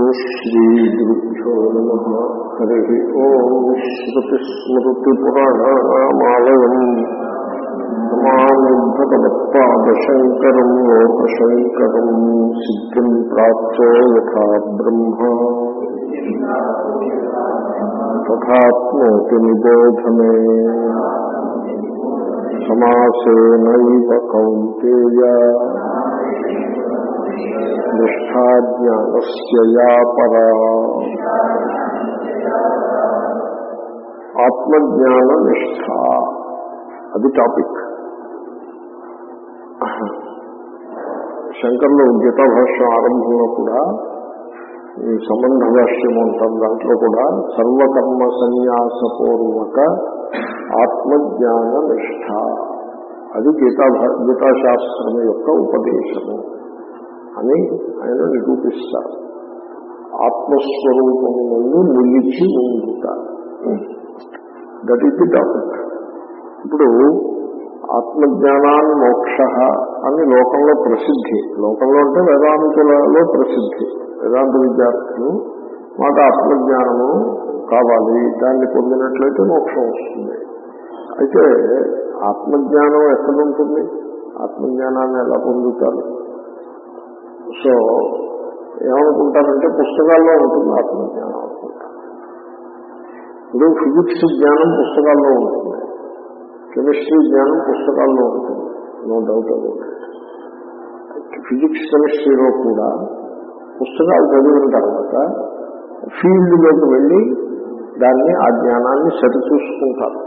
శ్రీగురుభ్యో నమ హరి ఓం శ్రుతిస్మృతిపురాణామాలయం నమామి భగవత్పాదశంకరం లోకశంకరం సిద్ధిం ప్రాప్తో యథా బ్రహ్మ తథాప్నోతి నిబోధమే సమాసేనైవ కౌంతేయ నిష్ఠాజ్ఞానస్య యా పరా ఆత్మజ్ఞాన నిష్ఠ అది టాపిక్ శంకర్లు గీతా భాష్యం ఆరంభంలో కూడా ఈ సంబంధ భాష్యం ఉంటాం దాంట్లో కూడా సర్వకర్మ సన్యాసపూర్వక ఆత్మజ్ఞాన నిష్ఠ అది గీతా గీతాశాస్త్రం యొక్క ఉపదేశము అని ఆయన నిరూపిస్తారు ఆత్మస్వరూపము నుండి నిలిచి ఉండుట దట్ ఈస్ ది టాపిక్ ఇప్పుడు ఆత్మజ్ఞానాన్ని మోక్ష అని లోకంలో ప్రసిద్ధి లోకంలో అంటే వేదాంతులలో ప్రసిద్ధి వేదాంత విద్యార్థులు మాకు ఆత్మజ్ఞానము కావాలి దాన్ని పొందినట్లయితే మోక్షం వస్తుంది అయితే ఆత్మజ్ఞానం ఎక్కడ ఉంటుంది ఆత్మజ్ఞానాన్ని ఎలా పొందుతారు సో ఏమనుకుంటారంటే పుస్తకాల్లో ఉంటుంది ఆత్మజ్ఞానం అనుకుంటారు ఇప్పుడు ఫిజిక్స్ జ్ఞానం పుస్తకాల్లో ఉంటుంది కెమిస్ట్రీ జ్ఞానం పుస్తకాల్లో ఉంటుంది నో డౌట్ అబౌట్ ఫిజిక్స్ కెమిస్ట్రీలో కూడా పుస్తకాలు చదివిన తర్వాత ఫీల్డ్లోకి వెళ్ళి దాన్ని ఆ జ్ఞానాన్ని సరిచూసుకుంటారు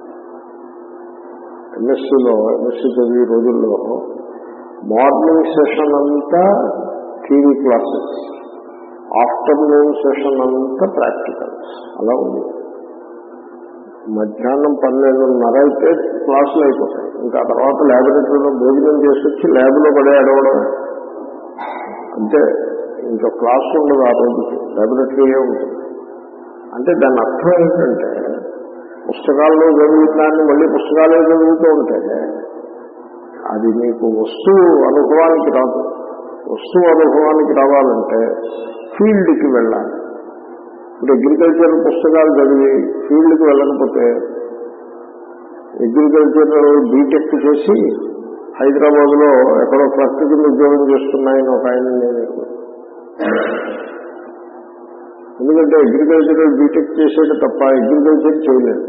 ఎంఎస్సీలో ఎంఎస్సీ చదివే రోజుల్లో మార్నింగ్ సెషన్ అంతా థియరీ క్లాసెస్ ఆఫ్టర్నూన్ సెషన్ అంతా ప్రాక్టికల్స్ అలా ఉంది మధ్యాహ్నం పన్నెండున్నర అయితే క్లాసులు అయిపోతాయి ఇంకా తర్వాత ల్యాబొరేటరీలో భోజనం చేసి వచ్చి ల్యాబ్లో పడే అడవడం అంటే ఇంకా క్లాస్ ఉండదు ఆ రోజుకి ల్యాబొరేటరీయే ఉంటుంది అంటే దాని అర్థం ఏంటంటే పుస్తకాల్లో చదువుతాన్ని మళ్ళీ పుస్తకాలే చదువుతూ ఉంటే అది మీకు వస్తువు అనుభవానికి రాదు వస్తువు అనుభవానికి రావాలంటే ఫీల్డ్కి వెళ్ళాలి ఇప్పుడు అగ్రికల్చర్ పుస్తకాలు చదివి ఫీల్డ్కి వెళ్ళకపోతే అగ్రికల్చర్ బీటెక్ చేసి హైదరాబాద్ లో ఎక్కడో క్లర్క్ కింద ఉద్యోగం చేస్తున్నాయని ఒక ఆయన నేను ఎందుకంటే అగ్రికల్చర్ బీటెక్ చేసేది తప్ప అగ్రికల్చర్ చేయలేదు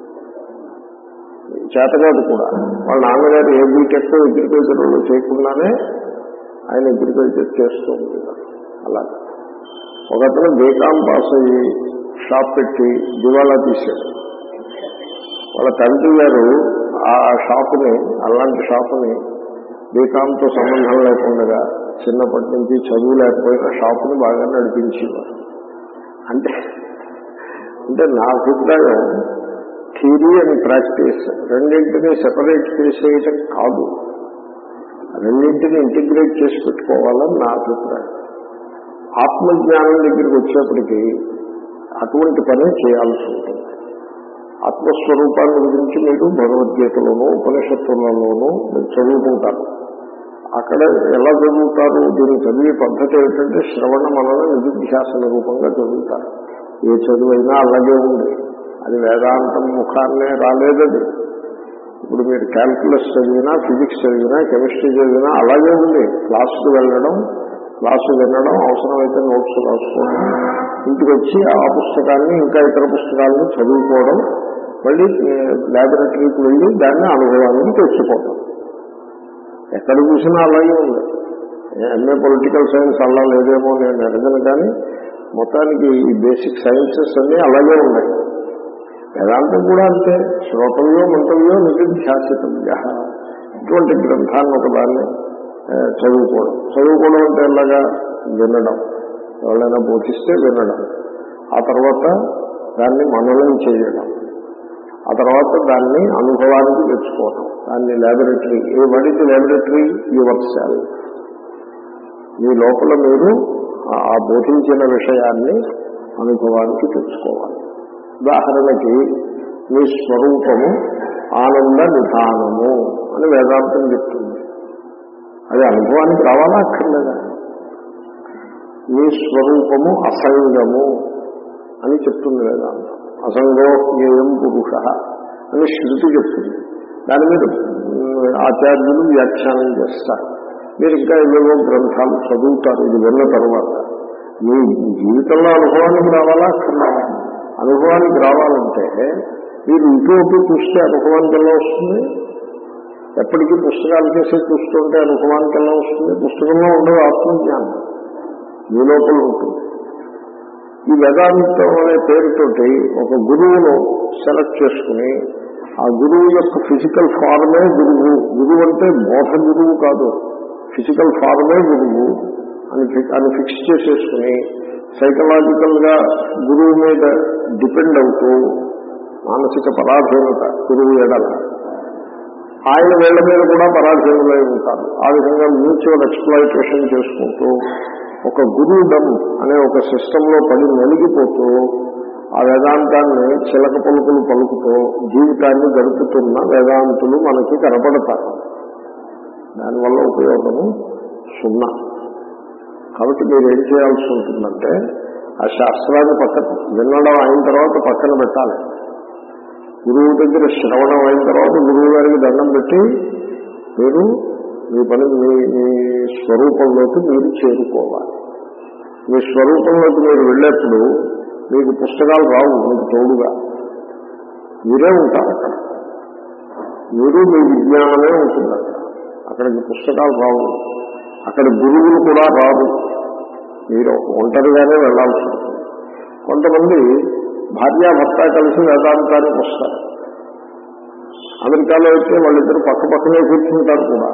చేతకాదు కూడా వాళ్ళ నాన్నగారు ఏ బీటెక్ అగ్రికల్చర్ చేయకుండానే ఆయన అగ్రికల్చర్ చేస్తూ ఉంటారు అలా ఒకతను బీకాం పాస్ అయ్యి షాప్ పెట్టి దివాళా తీశాడు వాళ్ళ తండ్రి గారు ఆ షాపుని అలాంటి షాపుని బీకాంతో సంబంధం లేకుండా చిన్నప్పటి నుంచి చదువు లేకపోయినా షాపుని బాగా నడిపించేవారు అంటే అంటే నా అభిప్రాయం థియరీ అండ్ ప్రాక్టీస్ రెండింటినీ సెపరేట్ చేసేయటం కాదు రెండింటిని ఇంటిగ్రేట్ చేసి పెట్టుకోవాలని నా అభిప్రాయం ఆత్మజ్ఞానం దగ్గరికి వచ్చేప్పటికీ అటువంటి పని చేయాల్సి ఉంటుంది ఆత్మస్వరూపాన్ని గురించి మీరు భగవద్గీతలోనూ ఉపనిషత్తులలోనూ మీరు చదువుకుంటారు అక్కడ ఎలా చదువుతారు దీన్ని చదివే పద్ధతి ఏమిటంటే శ్రవణ మనన నిధిధ్యాసన రూపంగా చదువుతారు ఏ చదువైనా అలాగే ఉంది అది వేదాంతం ముఖాన్నే రాలేదది ఇప్పుడు మీరు క్యాల్కులస్ చదివినా ఫిజిక్స్ చదివినా కెమిస్ట్రీ చదివినా అలాగే ఉంది క్లాసుకు వెళ్ళడం క్లాసు వినడం అవసరమైతే నోట్స్ రాసుకోవడం ఇంటికి వచ్చి ఆ పుస్తకాన్ని ఇంకా ఇతర పుస్తకాలను చదువుకోవడం మళ్ళీ ల్యాబొరేటరీకి వెళ్ళి దాన్ని అనుభవానికి తెచ్చుకోవడం ఎక్కడ చూసినా అలాగే ఉంది ఎంఏ పొలిటికల్ సైన్స్ అలా లేదేమో నేను అడగను కానీ మొత్తానికి ఈ బేసిక్ సైన్సెస్ అన్నీ అలాగే ఉన్నాయి వేదాంతం కూడా అంతే శ్రోతవ్యో మంతవ్యో నిధిధ్యాసితవ్య ఇటువంటి గ్రంథాన్ని ఒకదాన్ని చదువుకోవడం చదువుకోవడం అంటే ఎలాగా వినడం ఎవరైనా బోధిస్తే వినడం ఆ తర్వాత దాన్ని మననం చేయడం ఆ తర్వాత దాన్ని అనుభవానికి తెచ్చుకోవడం దాన్ని ల్యాబొరేటరీ ఏ వాడికి ల్యాబొరేటరీ యువర్ సెల్ మీ లోపల మీరు ఆ బోధించిన విషయాన్ని అనుభవానికి తెచ్చుకోవాలి ఉదాహరణకి మీ స్వరూపము ఆనంద నిధానము అని వేదాంతం చెప్తుంది అది అనుభవానికి రావాలా అక్కర్లేదా మీ స్వరూపము అసంగము అని చెప్తుంది వేదాంతం అసంగో జ్ఞేయం పురుష అని శృతి చెప్తుంది దాని మీద ఉమ్, ఆచార్యులు వ్యాఖ్యానం చేస్తారు మీరు ఇంకా ఏవేవో గ్రంథాలు చదువుతారు ఇది విన్న తర్వాత మీ జీవితంలో అనుభవానికి రావాలా అక్కర్లేదా? అనుభవానికి రావాలంటే మీరు ఇటు అటు చూస్తే అనుభవానికి ఎలా వస్తుంది ఎప్పటికీ పుస్తకాలు చేసి చూస్తుంటే అనుభవానికి ఎలా వస్తుంది పుస్తకంలో ఉండదు ఆత్మజ్ఞానం మీ లోపల ఉంటుంది ఈ వేదాంతం అనే పేరుతోటి ఒక గురువును సెలెక్ట్ చేసుకుని ఆ గురువు యొక్క ఫిజికల్ ఫార్మే గురువు గురువు అంటే బోధ గురువు కాదు ఫిజికల్ ఫార్మే గురువు అని ఫి- అని ఫిక్స్ చేసేసుకుని సైకలాజికల్ గా గురువు మీద డిపెండ్ అవుతూ మానసిక పరాధీనత గురువు ఎడల ఆయన వీళ్ళ మీద కూడా పరాధీనులై ఉంటారు ఆ విధంగా మ్యూచువల్ ఎక్స్ప్లాయిటేషన్ చేసుకుంటూ ఒక గురువుడం అనే ఒక సిస్టంలో పడి నలిగిపోతూ ఆ వేదాంతాన్ని చిలక పలుకులు పలుకుతూ జీవితాన్ని గడుపుతున్న వేదాంతులు మనకి కనపడతారు దానివల్ల ఉపయోగము సున్నా కాబట్టి మీరు ఏం చేయాల్సి ఉంటుందంటే ఆ శాస్త్రాన్ని పక్కన వినడం అయిన తర్వాత పక్కన పెట్టాలి గురువు దగ్గర శ్రవణం అయిన తర్వాత గురువు గారికి దండం పెట్టి మీరు మీ పని మీ మీ స్వరూపంలోకి మీరు చేరుకోవాలి మీ స్వరూపంలోకి మీరు వెళ్ళేప్పుడు మీకు పుస్తకాలు రావు మీకు తోడుగా మీరే ఉంటారు అక్కడ మీరు మీ విజ్ఞానమే ఉంటుంది అక్కడ అక్కడికి పుస్తకాలు రావు అక్కడ గురువులు కూడా రాదు మీరు ఒంటరిగానే వెళ్ళాల్సి ఉంటుంది కొంతమంది భార్యాభర్త కలిసి వేదాంతానికి వస్తారు అమెరికాలో అయితే వాళ్ళిద్దరు పక్క పక్కనే కూర్చుంటారు కూడా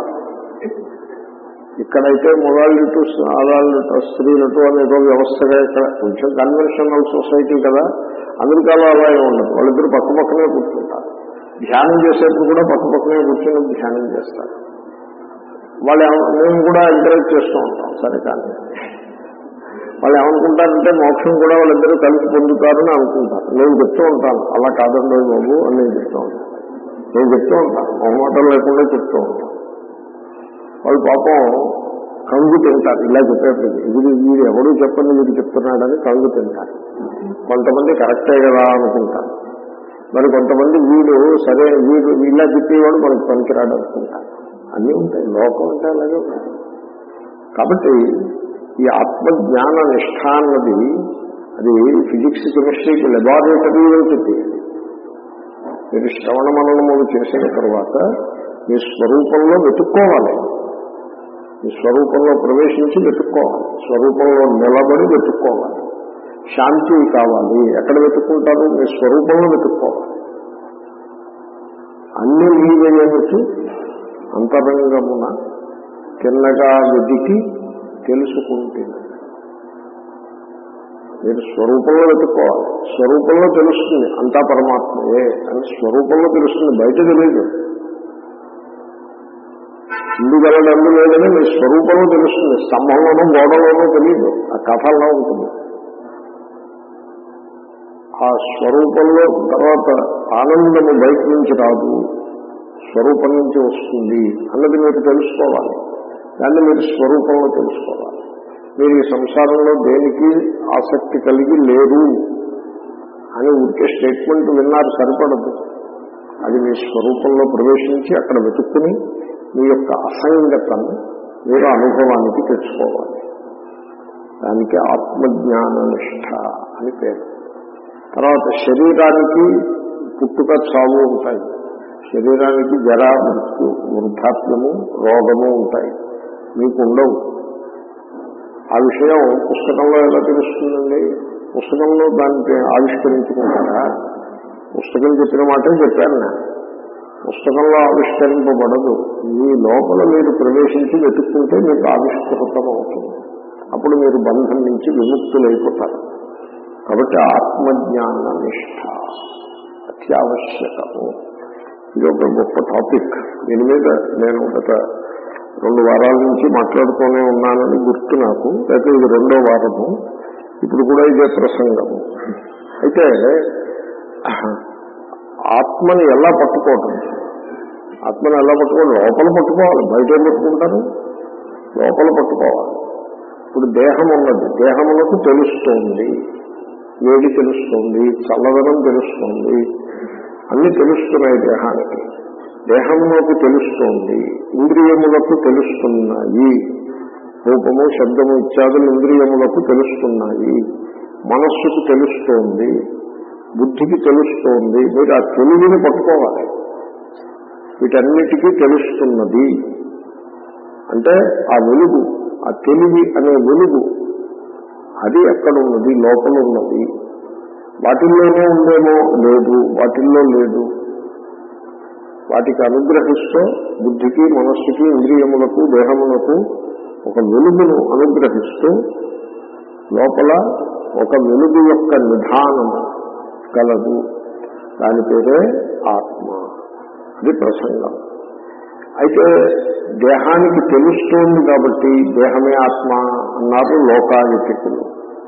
ఇక్కడైతే మొగాళ్ళిటు ఆడాళ్ళిటు స్త్రీలటు అనేదో వ్యవస్థగా ఇక్కడ కొంచెం కన్వెన్షనల్ సొసైటీ కదా అమెరికాలో అలా ఏమి ఉండదు వాళ్ళిద్దరు పక్క పక్కనే కూర్చుంటారు ధ్యానం చేసేప్పుడు కూడా పక్క పక్కనే కూర్చొని ధ్యానం చేస్తారు వాళ్ళు ఏమ- మేము కూడా ఎంకరేజ్ చేస్తూ ఉంటాం సరే కానీ వాళ్ళు ఏమనుకుంటారంటే మోక్షం కూడా వాళ్ళిద్దరూ కలిసి పొందుతారని అనుకుంటారు నేను చెప్తూ ఉంటాను అలా కాదండి బాబు అని నేను చెప్తూ ఉంటాను నేను చెప్తూ ఉంటాను మొహమాటం లేకుండా చెప్తూ ఉంటాను వాళ్ళు పాపం కంగు తింటారు ఇలా చెప్పేప్పటికి ఇది వీడు ఎవడూ చెప్పండి వీడు చెప్తున్నాడని కంగు తింటారు కొంతమంది కరెక్టే కదా అనుకుంటారు మరి కొంతమంది వీడు సరే వీడు ఇలా చెప్పేవాడు మనకు పనికిరాడు అనుకుంటారు అన్నీ ఉంటాయి లోకం అంటే అలాగే ఉంటాయి కాబట్టి ఈ ఆత్మజ్ఞాన నిష్ఠ అన్నది అది ఫిజిక్స్ కెమిస్ట్రీకి లెబారేటరీ అని చెప్పి మీరు శ్రవణ మననములు చేసిన తర్వాత మీ స్వరూపంలో వెతుక్కోవాలి మీ స్వరూపంలో ప్రవేశించి వెతుక్కోవాలి స్వరూపంలో నిలబడి వెతుక్కోవాలి శాంతి కావాలి ఎక్కడ వెతుక్కుంటారు మీ స్వరూపంలో వెతుక్కోవాలి అన్ని మీవేయవచ్చు అంతరంగమున తిన్నగా వెతికి తెలుసుకుంటుంది మీరు స్వరూపంలో వెతుక్కోవాలి స్వరూపంలో తెలుస్తుంది అంతా పరమాత్మయే అని స్వరూపంలో తెలుస్తుంది బయట తెలియదు ఇల్లు గలడందు లేదని మీ స్వరూపంలో తెలుస్తుంది స్తంభంలోనూ గోడలోనూ తెలియదు ఆ కథల్లో ఉంటుంది ఆ స్వరూపంలో తర్వాత ఆనందము బయట నుంచి రాదు స్వరూపం నుంచి వస్తుంది అన్నది మీరు తెలుసుకోవాలి దాన్ని మీరు స్వరూపంలో తెలుసుకోవాలి మీరు ఈ సంసారంలో దేనికి ఆసక్తి కలిగి లేరు అని ఊరికే స్టేట్మెంట్ విన్నారు సరిపడదు అది మీ స్వరూపంలో ప్రవేశించి అక్కడ వెతుక్కుని మీ యొక్క అసంగతను మీరు అనుభవానికి తెచ్చుకోవాలి దానికి ఆత్మజ్ఞాన నిష్ఠ అని పేరు తర్వాత శరీరానికి పుట్టుక చావు ఉంటాయి శరీరానికి జర మృత్యు వృద్ధాప్యము రోగము ఉంటాయి మీకు ఉండవు ఆ విషయం పుస్తకంలో ఎలా తెలుస్తుందండి పుస్తకంలో దాన్ని ఆవిష్కరించుకుంటారా పుస్తకం చెప్పిన మాటే చెప్పాను నేను పుస్తకంలో ఆవిష్కరింపబడదు మీ లోపల మీరు ప్రవేశించి వెతుక్కుంటే మీకు ఆవిష్కృతం అవుతుంది అప్పుడు మీరు బంధం నుంచి విముక్తులైపోతారు కాబట్టి ఆత్మజ్ఞాన నిష్ఠ అత్యావశ్యకము ఇది ఒక గొప్ప టాపిక్ దీని మీద నేను గత రెండు వారాల నుంచి మాట్లాడుతూనే ఉన్నానని గుర్తు నాకు అయితే ఇది రెండో వారము ఇప్పుడు కూడా ఇదే ప్రసంగము అయితే ఆత్మని ఎలా పట్టుకోవటం ఆత్మని ఎలా పట్టుకోవాలి లోపల పట్టుకోవాలి బయట ఏం పట్టుకుంటారు లోపల పట్టుకోవాలి ఇప్పుడు దేహం ఉన్నది దేహములకు తెలుస్తోంది వేడి తెలుస్తోంది చల్లదనం తెలుస్తోంది అన్ని తెలుస్తున్నాయి దేహానికి దేహములకు తెలుస్తోంది ఇంద్రియములకు తెలుస్తున్నాయి రూపము శబ్దము ఇత్యాదులు ఇంద్రియములకు తెలుస్తున్నాయి మనస్సుకు తెలుస్తోంది బుద్ధికి తెలుస్తోంది మీరు ఆ తెలివిని పట్టుకోవాలి వీటన్నిటికీ తెలుస్తున్నది అంటే ఆ వెలుగు ఆ తెలివి అనే వెలుగు అది ఎక్కడ ఉన్నది లోపల ఉన్నది వాటిల్లోనే ఉందేమో లేదు వాటిల్లో లేదు వాటికి అనుగ్రహిస్తూ బుద్ధికి మనస్సుకి ఇంద్రియములకు దేహములకు ఒక వెలుగును అనుగ్రహిస్తూ లోపల ఒక వెలుగు యొక్క నిధానము కలదు దాని పేరే ఆత్మ అది ప్రసంగం అయితే దేహానికి తెలుస్తోంది కాబట్టి దేహమే ఆత్మ అన్నారు లోకాధికులు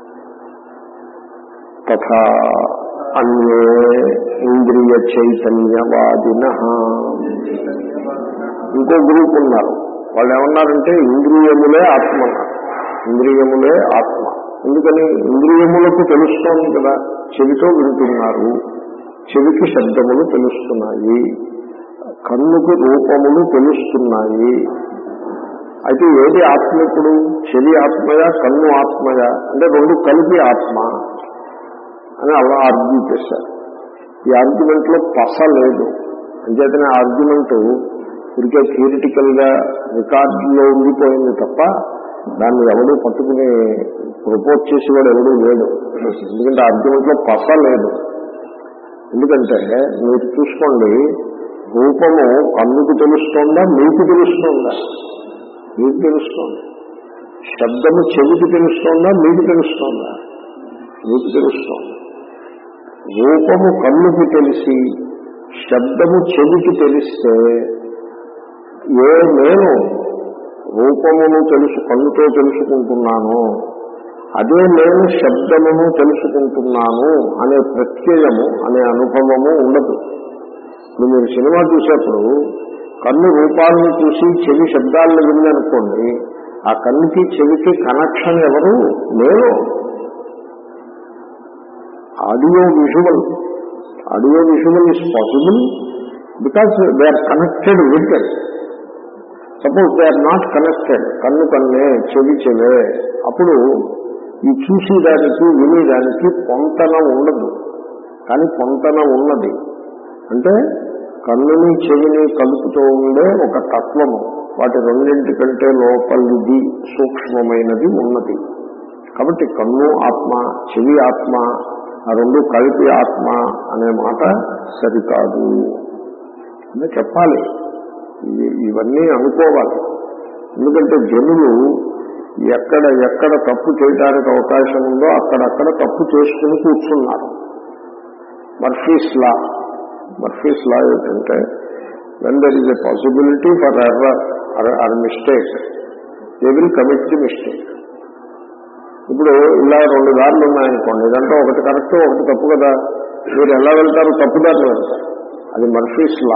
తథా అన్యే ఇంద్రియ చైతన్యవాదిన ఇంకో గ్రూప్ ఉన్నారు వాళ్ళు ఏమన్నారంటే ఇంద్రియములే ఆత్మ అన్నారు ఇంద్రియములే ఆత్మ ఎందుకని ఇంద్రియములకు తెలుస్తోంది కదా చెవితో వింటున్నారు చెవికి శబ్దములు తెలుస్తున్నాయి కన్నుకు రూపములు తెలుస్తున్నాయి అయితే ఏది ఆత్మ ఇప్పుడు చెవి ఆత్మయా కన్ను ఆత్మయా అంటే రెండు కలిపి ఆత్మ అని అలా ఆర్గ్యూ చేశారు ఈ ఆర్గ్యుమెంట్ లో పస లేదు అంచేతనే ఆర్గ్యుమెంట్ ఇదికే థియరిటికల్ గా రికార్డులో ఉండిపోయింది తప్ప దాన్ని ఎవడు పట్టుకుని ప్రపోజ్ చేసేవాడు ఎవడూ లేడు ఎందుకంటే ఆర్గ్యుమెంట్ లో పస లేదు ఎందుకంటే మీరు చూసుకోండి రూపము కన్నుకు తెలుస్తోందా మీకు తెలుస్తోందా మీకు తెలుస్తోంది శబ్దము చెవికి తెలుస్తోందా మీకు తెలుస్తోందా మీకు తెలుస్తోంది రూపము కన్నుకి తెలిసి శబ్దము చెవికి తెలిస్తే ఏ నేను రూపమును తెలుసు కన్నుతో తెలుసుకుంటున్నాను అదే నేను శబ్దమును తెలుసుకుంటున్నాను అనే ప్రత్యయము అనే అనుభవము ఉండదు ఇప్పుడు మీరు సినిమా చూసేప్పుడు కన్ను రూపాలను చూసి చెవి శబ్దాలను విందనుకోండి ఆ కన్నుకి చెవికి కనెక్షన్ ఎవరు నేను audio visual audio visual is possible because they are connected with it suppose they are not connected కన్ను కన్నే చెవి చెవే అప్పుడు ఈ చూసేదానికి వినేదానికి పొంతన ఉండదు కానీ పొంతన ఉన్నది అంటే కన్నుని చెవిని కలుపుతూ ఉండే ఒక తత్వము వాటి రెండింటి కంటే లోపలిది సూక్ష్మమైనది ఉన్నది కాబట్టి కన్ను ఆత్మ చెవి ఆత్మ ఆ రెండు కలిపి ఆత్మ అనే మాట సరికాదు అని చెప్పాలి ఇవి- ఇవన్నీ అనుకోవాలి ఎందుకంటే జనులు ఎక్కడ ఎక్కడ తప్పు చేయడానికి అవకాశం ఉందో అక్కడక్కడ తప్పు చేసుకుని కూర్చున్నారు మర్ఫీస్ లా మర్ఫీస్ లా ఏంటంటే when there is a possibility for error or mistake they will commit the mistake ఇప్పుడు ఇలా రెండు దారులు ఉన్నాయనుకోండి ఇదంతా ఒకటి కరెక్ట్ ఒకటి తప్పు కదా మీరు ఎలా వెళ్తారు తప్పుదారులు వెళ్తారు అది మర్ఫీస్ లా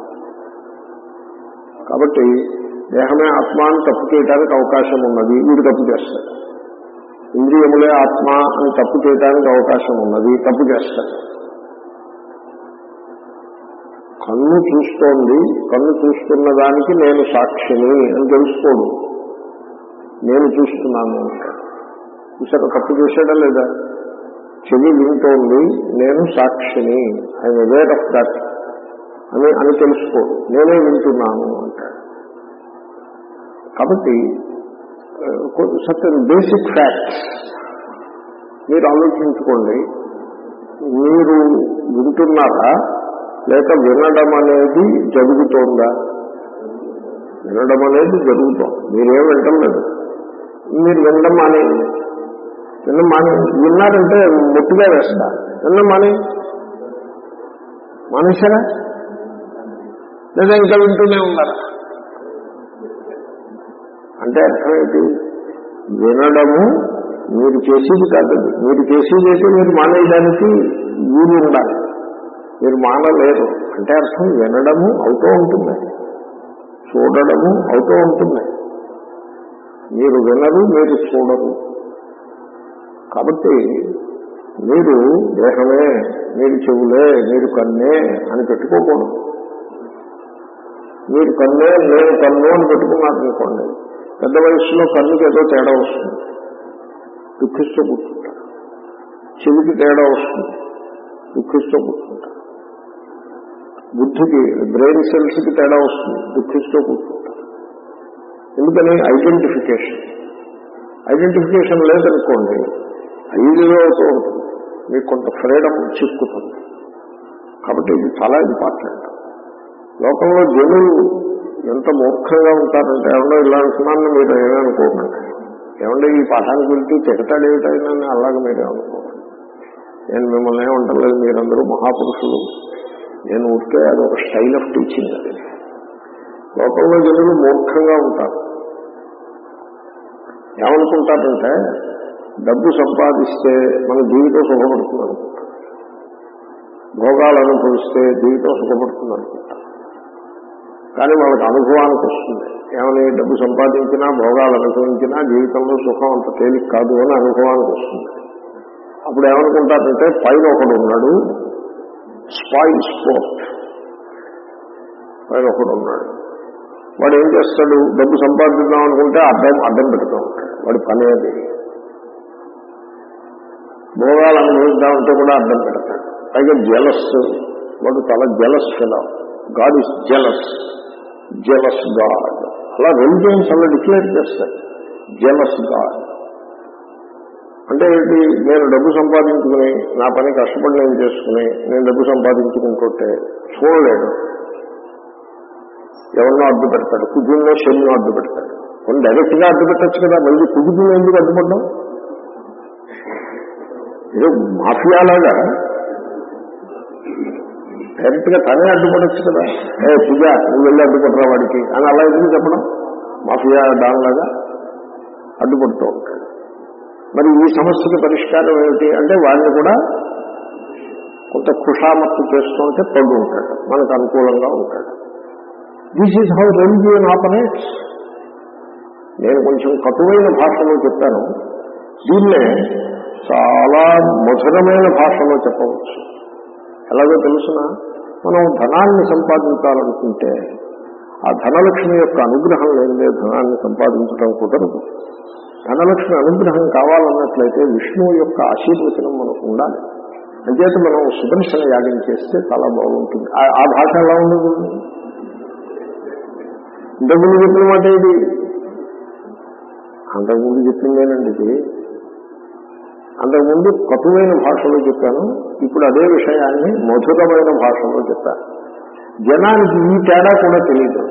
కాబట్టి దేహమే ఆత్మ అని తప్పు చేయడానికి అవకాశం ఉన్నది వీడు తప్పు చేస్తాడు ఇంద్రియములే ఆత్మ అని తప్పు చేయడానికి అవకాశం ఉన్నది తప్పు చేస్తాడు కన్ను చూస్తోంది కన్ను చూస్తున్న దానికి నేను సాక్షిని అని తెలుసుకోడు నేను చూస్తున్నాను అంటాడు చూసాక తప్పు చేశాడా లేదా చెవి వింటోంది నేను సాక్షిని ఐఎమ్ అవేర్ ఆఫ్ దట్ అని అని తెలుసుకోడు నేనే వింటున్నాను అంటాడు కాబట్టి సర్టన్ బేసిక్ ఫ్యాక్ట్స్ మీరు ఆలోచించుకోండి మీరు వింటున్నారా లేక వినడం అనేది జరుగుతోందా వినడం అనేది జరుగుతోంది మీరేం వింటం లేదు మీరు వినడం మానే వినడం మానే విన్నారంటే ముట్టుగా వేస్తా వినడం మానే మానేశారా లేదా ఇంకా వింటూనే ఉన్నారా అంటే అర్థం ఏంటి వినడము మీరు చేసేది కాదు మీరు చేసేది అయితే మీరు మానేయడానికి వీలు ఉండాలి మీరు మానలేరు అంటే అర్థం వినడము అవుతూ ఉంటుంది చూడడము అవుతూ ఉంటుంది మీరు వినరు మీరు చూడరు కాబట్టి మీరు దేహమే మీరు చెవులే మీరు కన్నే అని పెట్టుకోకూడదు మీరు కన్నే నేను కన్ను అని పెట్టుకున్నారనుకోండి పెద్ద వయసులో కన్నుకి ఏదో తేడా వస్తుంది దుఃఖిస్తూ కూర్చుంటారు చెవికి తేడా వస్తుంది దుఃఖిస్తూ కూర్చుంటారు బుద్ధికి బ్రెయిన్ సెల్స్కి తేడా వస్తుంది దుఃఖిస్తూ కూర్చుంటారు ఎందుకని ఐడెంటిఫికేషన్ ఐడెంటిఫికేషన్ లేదనుకోండి ఐదులో అవుతూ ఉంటుంది మీకు కొంత ఫ్రీడమ్ చిక్కుతుంది కాబట్టి ఇది చాలా ఇంపార్టెంట్ లోకంలో జనులు ఎంత మూర్ఖంగా ఉంటారంటే ఏమన్నా ఇలా అంటున్నాను మీరు ఏమనుకోకండి ఏమంటే ఈ పాఠానికి వెళ్తే తిడతాడు ఏమిటైనా అలాగే మీరు ఏమనుకోకండి నేను మిమ్మల్ని ఏమంటలేదు మీరందరూ మహాపురుషులు నేను ఊరికే అది ఒక స్టైల్ ఆఫ్ టీచింగ్ అది లోకంలో జనులు మూర్ఖంగా ఉంటారు ఏమనుకుంటారంటే డబ్బు సంపాదిస్తే మన జీవితం సుఖపడుతుంది అనుకుంటారు భోగాలు అనుభవిస్తే జీవితం సుఖపడుతుంది అనుకుంటారు కానీ వాళ్ళకి అనుభవానికి వస్తుంది ఏమని డబ్బు సంపాదించినా భోగాలు అనుభవించినా జీవితంలో సుఖం అంత తేలిక కాదు అని అనుభవానికి వస్తుంది అప్పుడు ఏమనుకుంటారంటే పైన ఒకడు ఉన్నాడు స్పాయిల్ స్పోర్ట్ పైన ఒకడు ఉన్నాడు వాడు ఏం చేస్తాడు డబ్బు సంపాదిద్దాం అనుకుంటే అడ్డం అడ్డం పెడుతూ ఉంటాడు వాడి పని అది భోగాలు అనుభవిద్దామంటే కూడా అడ్డం పెడతాడు పైగా జలస్ వాడు చాలా జలస్ ఫిలా God is jealous jealous God అలా రిలిజియన్స్ అలా డిక్లేర్ చేస్తాడు జలస్ గాడ్ అంటే ఏంటి నేను డబ్బు సంపాదించుకుని నా పని కష్టపడి నేను చేసుకుని నేను డబ్బు సంపాదించుకుంటుంటే చూడలేడు ఎవరినో అడ్డు పెడతాడు కుజుల్లో శనిలో అడ్డు పెడతాడు కొన్ని డైరెక్ట్ గా అడ్డు పెట్టచ్చు కదా మళ్ళీ కుజులు ఎందుకు అడ్డుపడ్డాం ఏదో మాఫియాలాగా డైరెక్ట్ గా తనే అడ్డుపడచ్చు కదా ఏ పూజ నువ్వు వెళ్ళి అడ్డుపడరా వాడికి అని అలా ఎందుకు చెప్పడం మాఫియా దానిలాగా అడ్డుపడుతూ ఉంటాడు మరి ఈ సమస్యకి పరిష్కారం ఏమిటి అంటే వాడిని కూడా కొంత ఖుషామత్తు చేస్తూ ఉంటే పడు ఉంటాడు మనకు అనుకూలంగా ఉంటాడు this is how religion operates నేను కొంచెం కటువైన భాషలో చెప్పాను దీన్నే చాలా మధురమైన భాషలో చెప్పవచ్చు ఎలాగో తెలుసిన మనం ధనాన్ని సంపాదించాలనుకుంటే ఆ ధనలక్ష్మి యొక్క అనుగ్రహం లేనిదే ధనాన్ని సంపాదించడం కుదరదు ధనలక్ష్మి అనుగ్రహం కావాలన్నట్లయితే విష్ణువు యొక్క ఆశీర్వచనం మనకు ఉండాలి అంచేత మనం సుదర్శన యాగం చేస్తే చాలా బాగుంటుంది ఆ- ఆ భాష ఎలా ఉండదు ఇంతకుముందు చెప్పిన మాట ఇది అంతకుముందు చెప్పిందేనండి ఇది అంతకుముందు కటువైన భాషలో చెప్పాను ఇప్పుడు అదే విషయాన్ని మధురమైన భాషలో చెప్పాను జనానికి ఈ తేడా కూడా తెలియదు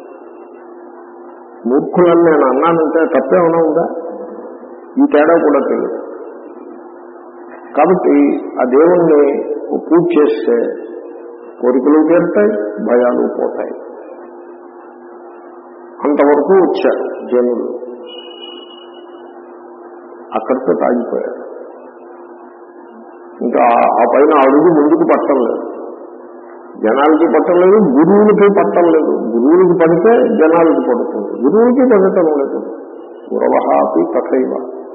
మూర్ఖులని నేను అన్నానంటే తప్పేమైనా ఉందా ఈ తేడా కూడా తెలియదు కాబట్టి ఆ దేవుణ్ణి పూజ చేస్తే కోరికలు తీరుతాయి భయాలు పోతాయి అంతవరకు వచ్చారు జనులు అక్కడితో తాగిపోయారు ఇంకా ఆ పైన అడుగు ముందుకు పట్టలేదు జనాలకి పట్టలేదు గురువులకి పట్టలేదు గురువులకి పడితే జనాలకి పడుతుంది గురువులకి పడటం లేదు గురవహాపి తథైవ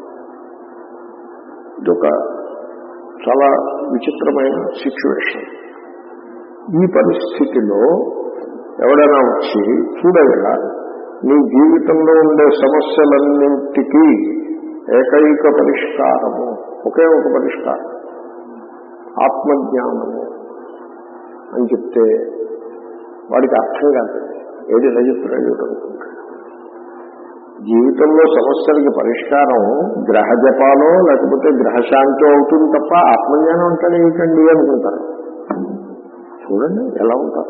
ఇదొక చాలా విచిత్రమైన సిచ్యువేషన్ ఈ పరిస్థితిలో ఎవడైనా వచ్చి చూడగా నీ జీవితంలో ఉండే సమస్యలన్నింటికీ ఏకైక పరిష్కారము ఒకే ఒక పరిష్కారం ఆత్మజ్ఞానము అని చెప్తే వాడికి అర్థం కాదు ఏది రజిత్రుడు అనుకుంటాడు జీవితంలో సమస్యలకి పరిష్కారం గ్రహ జపాలో లేకపోతే గ్రహశాంతి అవుతుంది తప్ప ఆత్మజ్ఞానం అంటే ఏమిటండి అనుకుంటారు చూడండి ఎలా ఉంటారు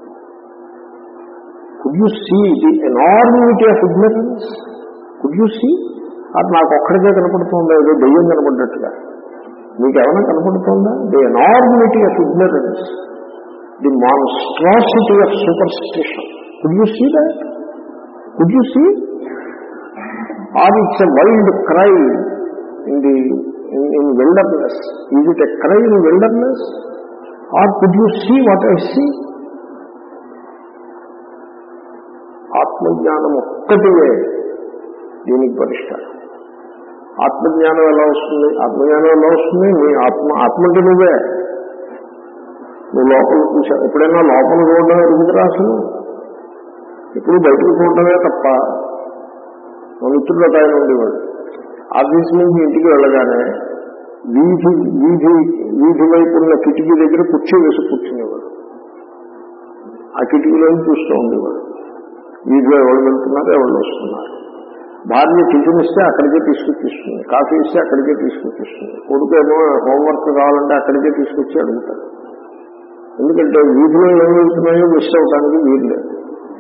could you see the enormity of ignorance could you see అది నాకు ఒక్కడికే కనపడుతుందా ఏదో దెయ్యం కనపడ్డట్టుగా మీకు ఏమైనా కనపడుతుందా the enormity of ignorance the monstrosity of superstition could you see that could you see or it's a wild cry in the in wilderness is it a cry in wilderness or could you see what I see ఆత్మజ్ఞానం ఒక్కటివే దీనికి పరిష్కారం ఆత్మజ్ఞానం ఎలా వస్తుంది ఆత్మజ్ఞానం ఎలా వస్తుంది నీ ఆత్మ ఆత్మ అంటే నువ్వే నువ్వు లోపల చూసా ఎప్పుడైనా లోపల చూడడం ఎరుగుతురా అసలు ఎప్పుడు బయటకు చూడటమే తప్ప మా మిత్రుడు ఒక ఆయన ఉండేవాడు ఆఫీస్ నుంచి ఇంటికి వెళ్ళగానే వీధి వీధి వీధి వైపు ఉన్న కిటికీ దగ్గర కుర్చీ వేసి కూర్చునేవాడు ఆ కిటికీలో చూస్తూ ఉండేవాడు వీధిలో ఎవరు వెళ్తున్నారు ఎవరు వస్తున్నారు భార్య టిఫిన్ ఇస్తే అక్కడికే తీసుకొచ్చిస్తుంది కాఫీ ఇస్తే అక్కడికే తీసుకొచ్చిస్తుంది కొడుకు ఏమో హోంవర్క్ కావాలంటే అక్కడికే తీసుకొచ్చి అడుగుతాడు ఎందుకంటే వీధిలో ఏం వెళ్తున్నాయో మిస్ అవడానికి వీలు లేదు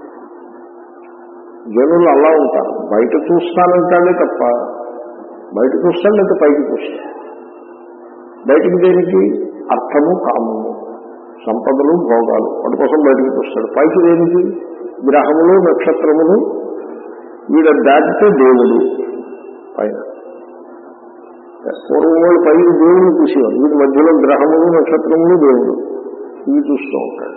జనులు అలా ఉంటారు బయట చూస్తానంటాడే తప్ప బయట చూస్తాను లేదా పైకి చూస్తాను బయటికి దేనికి అర్థము కామము సంపదలు భోగాలు వాటి కోసం బయటికి చూస్తాడు పైకి దేనికి గ్రహములు నక్షత్రములు వీడ దాటితే దేవుడు పైన పూర్వం వాళ్ళు పైన దేవుడు చూసేవారు వీటి మధ్యలో గ్రహములు నక్షత్రములు దేవుడు ఇవి చూస్తూ ఉంటాడు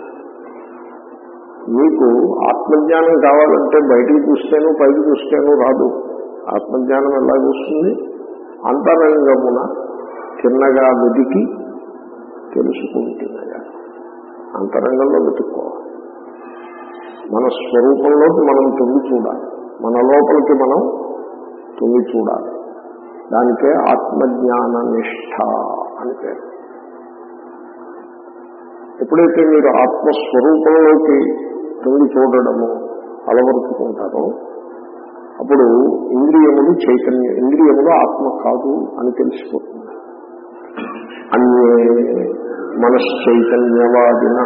మీకు ఆత్మజ్ఞానం కావాలంటే బయటికి చూస్తేను పైకి చూస్తేను రాదు ఆత్మజ్ఞానం ఎలా చూస్తుంది అంతరంగమున చిన్నగా వెతికి తెలుసుకుంటున్నగా అంతరంగంలో వెతుక్కోవాలి మన స్వరూపంలోకి మనం తొంగి చూడాలి మన లోపలికి మనం తొంగి చూడాలి దానికే ఆత్మజ్ఞాన నిష్ఠ అని పేరు ఎప్పుడైతే మీరు ఆత్మస్వరూపంలోకి తొంగి చూడడము అలవరుచుకుంటారో అప్పుడు ఇంద్రియములు చైతన్య ఇంద్రియములు ఆత్మ కాదు అని తెలిసిపోతుంది అన్యే మనశ్చైతన్యవాదిన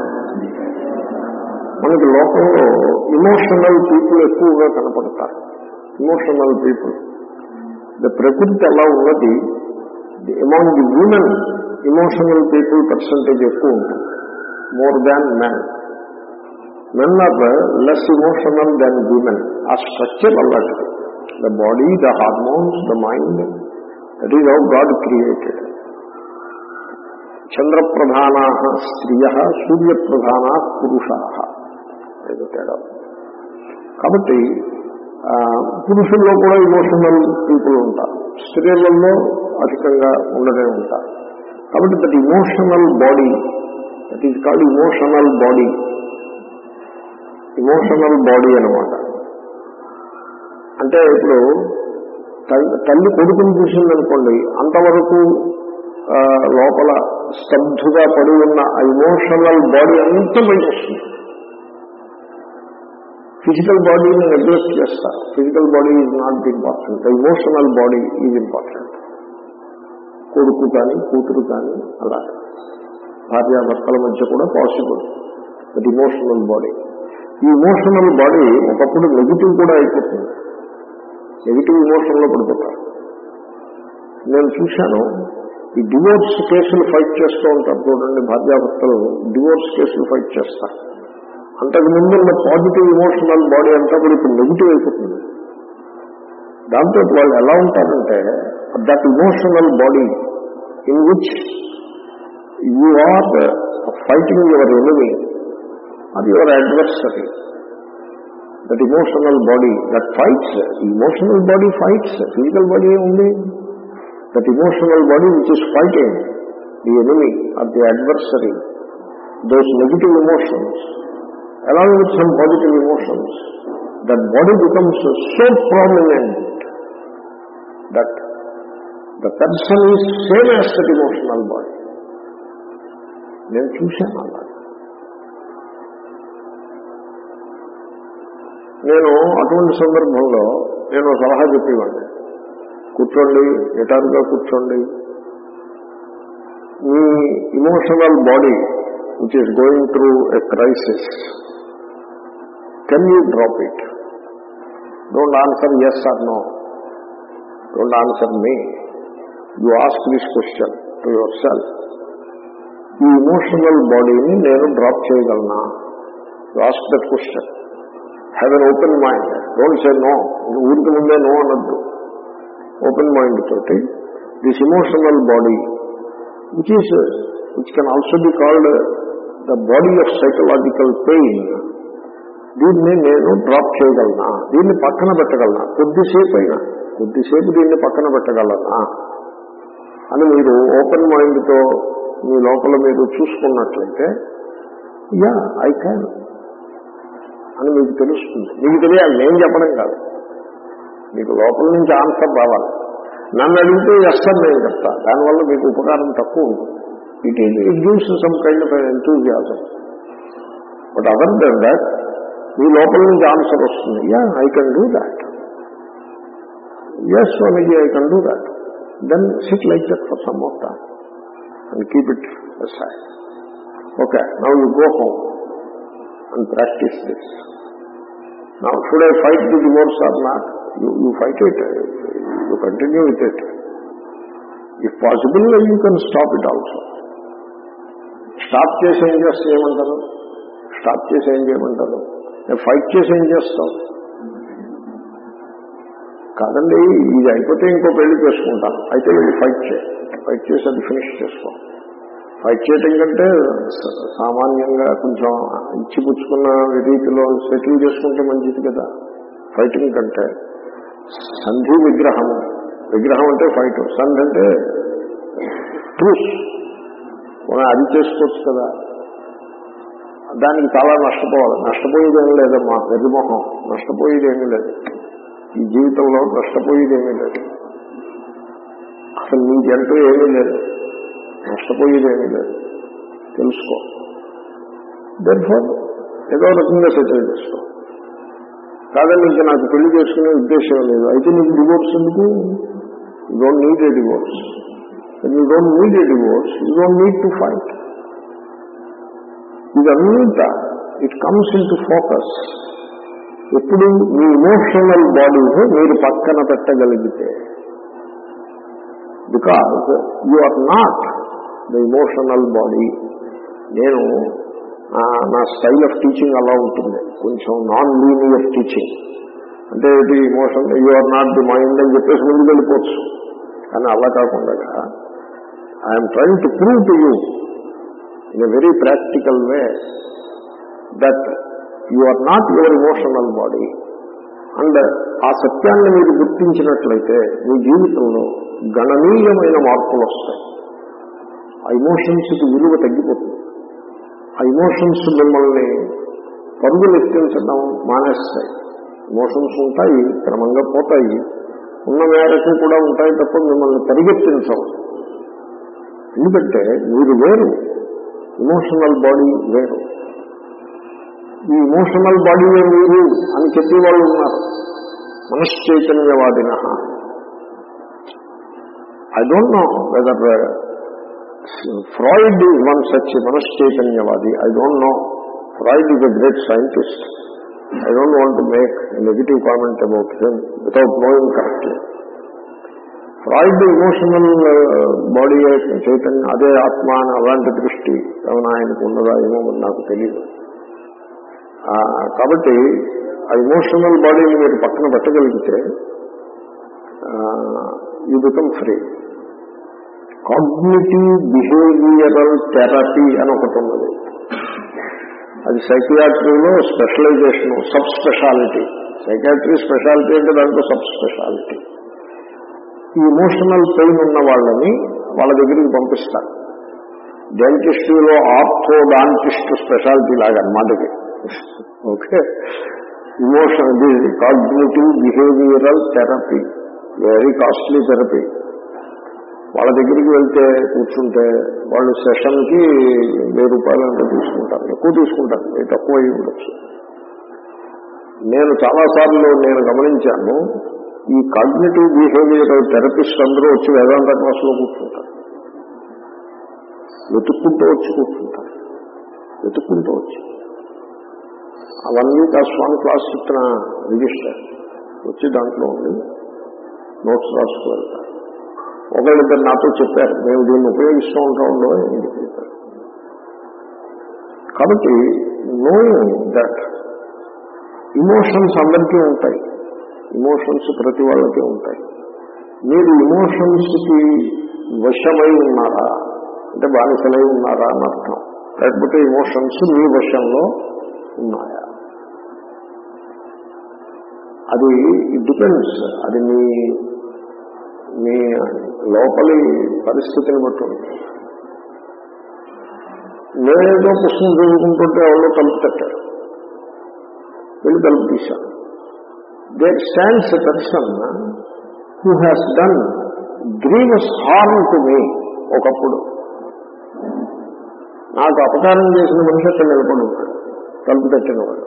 మనకి లోకంలో ఇమోషనల్ పీపుల్ ఎక్కువగా కనపడతారు ఇమోషనల్ పీపుల్ ద ప్రకృతి ఎలా ఉన్నది among the women emotional people percentage ఎక్కువ ఉంటుంది more than men men are less emotional than women ఆ స్ట్రక్చర్ అలాంటిది the body the hormones the mind that is how God created చంద్రప్రధానా స్త్రియ సూర్యప్రధానా పురుషా ఏదో తేడా కాబట్టి పురుషుల్లో కూడా ఇమోషనల్ పీపుల్ ఉంటారు స్త్రీలలో అధికంగా ఉండనే ఉంటారు కాబట్టి that emotional body that is called emotional body emotional body అనమాట అంటే ఇప్పుడు తల్లి కొడుకుని చూసిందనుకోండి అంతవరకు లోపల స్తబ్దుగా పడి ఉన్న ఆ ఇమోషనల్ బాడీ అంతా బయట వస్తుంది ఫిజికల్ బాడీని నెగ్లెక్ట్ చేస్తారు physical body is not important emotional body is important కొడుకు కానీ కూతురు కానీ అలా భార్యాభర్తల మధ్య కూడా పాసిబుల్ దట్ ఇమోషనల్ బాడీ ఈ ఇమోషనల్ బాడీ ఒకప్పుడు నెగిటివ్ కూడా అయిపోతుంది నెగిటివ్ ఇమోషన్లో పడిపోతారు నేను చూశాను ఈ డివోర్స్ కేసులు ఫైట్ చేస్తూ ఉంటారు చూడండి భార్యాభర్తలు డివోర్స్ కేసులు ఫైట్ చేస్తారు అంతకు ముందున్న పాజిటివ్ ఇమోషనల్ బాడీ అంతా కూడా ఇప్పుడు నెగిటివ్ అయిపోతుంది దాంతో వాళ్ళు ఎలా ఉంటారంటే that emotional body in which you are fighting your enemy or your adversary that emotional body that fights emotional body fights physical body ఉంది that emotional body which is fighting the enemy or the adversary those negative emotions along with some positive emotions, that body becomes so prominent that the person is same as that emotional body. నేను చూశాను అలా నేను అటువంటి సందర్భంలో నేను సలహా చెప్పేవాడిని కూర్చోండి ఎటారుగా కూర్చోండి మీ emotional body which is going through a crisis can you drop it don't answer yes or no don't answer me you ask this question to yourself ఈ ఇమోషనల్ బాడీని నేను డ్రాప్ చేయగలనా you ask that question have an open mind don't say no ఊరికి ముందే no అనద్దు open mind తోటి this emotional body which is which can also be called the body of psychological pain దీన్ని నేను drop చేయగలనా దీన్ని పక్కన పెట్టగలనా కొద్దిసేపు అయినా కొద్దిసేపు దీన్ని పక్కన పెట్టగలనా అని మీరు ఓపెన్ మైండ్తో మీ లోపల మీరు చూసుకున్నట్లయితే యా ఐ క్యాన్ అని మీకు తెలుస్తుంది మీకు తెలియాలి నేను చెప్పడం కాదు మీకు లోపల నుంచి ఆన్సర్ రావాలి నన్ను అడిగితే ఎస్టర్ నేను చెప్తా దానివల్ల మీకు ఉపకారం తక్కువ ఉంటుంది it is it gives some kind of enthusiasm but other than that మీ లోపల నుంచి ఆన్సర్ వస్తుంది yeah I can do that yes Swamiji I can do that then sit like that for some of time and keep it aside. Okay, now you go home and practice this. Now, should I fight the divorce or not? You, you fight it. You continue with it. If possible, you can stop it also. Stop చేసి ఏం చేస్తే ఏమంటారు stop చేసి ఏం చేయమంటారు నేను fight చేసి ఏం చేస్తావు కాదండి ఇది అయిపోతే ఇంకో పెళ్లి చేసుకుంటాను అయితే వెళ్ళి ఫైట్ చేయి ఫైట్ చేసి అది ఫినిష్ చేసుకో ఫైట్ చేయటం కంటే స- సామాన్యంగా కొంచెం ఇచ్చిపుచ్చుకున్న రీతిలో సెటిల్ చేసుకుంటే మంచిది కదా ఫైటింగ్ కంటే సంధి విగ్రహము విగ్రహం అంటే ఫైట్ సంధి అంటే ట్రూస్ మనం అది చేసుకోవచ్చు కదా దానికి చాలా నష్టపోవాలి నష్టపోయేది ఏమీ లేదమ్మా వెర్రిమొహం నష్టపోయేది ఏమీ లేదు ఈ జీవితంలో నష్టపోయేది ఏమీ లేదు అసలు నీకంటూ ఏమీ లేదు నష్టపోయేది ఏమీ లేదు తెలుసుకో దర్ఫోర్ ఏదో రకంగా సెటిల్ చేసుకో కాదండి ఇంకా నాకు పెళ్లి చేసుకునే ఉద్దేశం లేదు అయితే నీకు డివోర్స్ ఎందుకు you don't need a divorce you don't need a divorce you don't need to fight ఇదంతా it comes into focus ఎప్పుడు మీ ఇమోషనల్ బాడీని మీరు పక్కన పెట్టగలిగితే because you are not the emotional body నేను ఆ, నా స్టైల్ ఆఫ్ టీచింగ్ అలా ఉంటుంది కొంచెం నాన్ లీనియర్ టీచింగ్ అంటే ఇది emotion you are not the mind అని చెప్పేసి ముందుకు వెళ్ళిపోవచ్చు కానీ అలా కాకుండా I'm trying to prove to you in a very practical way that you are not your emotional body and ఆ సత్యాన్ని మీరు గుర్తించినట్లయితే మీ జీవితంలో గణనీయమైన మార్పులు వస్తాయి ఆ ఇమోషన్స్కి విలువ తగ్గిపోతుంది ఆ ఇమోషన్స్ మిమ్మల్ని పరుగులెత్తించడం మానేస్తాయి ఇమోషన్స్ ఉంటాయి క్రమంగా పోతాయి ఉన్న మేరకు కూడా ఉంటాయి తప్ప మిమ్మల్ని పరిగెత్తించవు ఎందుకంటే మీరు వేరు ఇమోషనల్ బాడీ వేరు ఈ ఇమోషనల్ బాడీయే మీరు అని చెప్పే వాళ్ళు ఉన్నారు మనశ్చైతన్యవాదిన I don't know whether Freud is one such మనశ్చైతన్యవాది I don't know Freud is a great scientist I don't want to make negative comment about him without knowing correctly Freud emotional body చైతన్యం అదే ఆత్మ అని అలాంటి దృష్టి ఏమైనా ఆయనకు ఉన్నదా ఏమో మరి నాకు తెలియదు ఆ, కాబట్టి ఆ ఇమోషనల్ బాడీని మీరు పక్కన పెట్టగలిగితే you become free cognitive behavioural therapy అని ఒకటి ఉన్నది అది సైకియాట్రీలో specialisation sub specialty psychiatry specialty అంటే దాంట్లో సబ్ స్పెషాలిటీ ఈ ఇమోషనల్ పెయిన్ ఉన్న వాళ్ళని వాళ్ళ దగ్గరికి పంపిస్తారు డెంటిస్టులో ఆర్థోడాంటిస్ట్ స్పెషాలిటీ లాగా అన్నమాటకి okay emotion cognitive behavioural therapy very costly therapy వాళ్ళ దగ్గరికి వెళ్తే కూర్చుంటే వాళ్ళు సెషన్కి వెయ్యి రూపాయలు అంటే తీసుకుంటారు ఎక్కువ తీసుకుంటారు వెయ్యి తక్కువ అయ్యి ఉండొచ్చు నేను చాలాసార్లు నేను గమనించాను ఈ కాగ్నిటివ్ బిహేవియర్ థెరపిస్ట్ అందరూ వచ్చి వేదాంత క్లాసులో కూర్చుంటారు వెతుక్కుంటూ వచ్చి కూర్చుంటారు వెతుక్కుంటూ వచ్చి అవన్నీ ఆ స్వామి క్లాస్ చెప్పిన రిజిస్టర్ వచ్చి దాంట్లో ఉండి నోట్స్ రాసుకు వెళ్తారు ఒకళ్ళిద్దరు నాతో చెప్పారు మేము దీన్ని ఉపయోగిస్తూ ఉంటాంలో అని చెప్పారు కాబట్టి నోయింగ్ దట్ ఇమోషన్స్ అందరికీ ఉంటాయి ఇమోషన్స్ ప్రతి వాళ్ళకి ఉంటాయి మీరు ఇమోషన్స్కి వశమై ఉన్నారా అంటే బానిసలై ఉన్నారా అని అర్థం లేకపోతే ఇమోషన్స్ మీ వశంలో ఉన్నాయా అది ఇట్ డిపెండ్స్ అది మీ మీ లోపలి పరిస్థితిని బట్టి ఉంటుంది నేనేదో పుస్తకం చదువుకుంటుంటే ఎవరో తలుపు తట్టాడు వెళ్ళి తలుపు తీశాను there stands a person who has done grievous harm to me ఒకప్పుడు నాకు అపకారం చేసిన మనిషి అక్కడ నిలబడి ఉన్నాడు తలుపు తట్టిన వాడు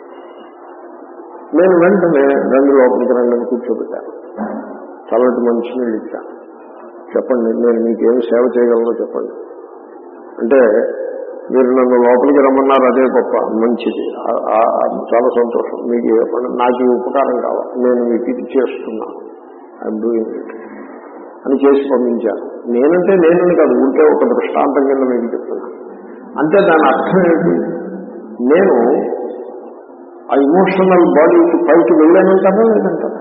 నేను వెంటనే రెండు లోపలికి రెండని కూర్చోబెట్టాను చల్లటి మంచినీళ్ళు ఇచ్చాను చెప్పండి నేను మీకేం సేవ చేయగలనో చెప్పండి అంటే మీరు నన్ను లోపలికి రమ్మన్నారు అదే గొప్ప మంచిది ఆ- ఆ- ఆ చాలా సంతోషం మీకు ఏ పని నాకు ఈ ఉపకారం కావాలి నేను మీకు ఇది చేస్తున్నాను ఐఎమ్ డూయింగ్ ఇట్ అని చేసి పంపించాను నేనంటే నేనని కాదు ఉంటే ఒక దృష్టాంతం కింద మీకు చెప్తున్నాను అంటే దాని అర్థం ఏంటి నేను ఆ ఇమోషనల్ బాడీకి పైకి వెళ్ళానంటారా లేదంటారా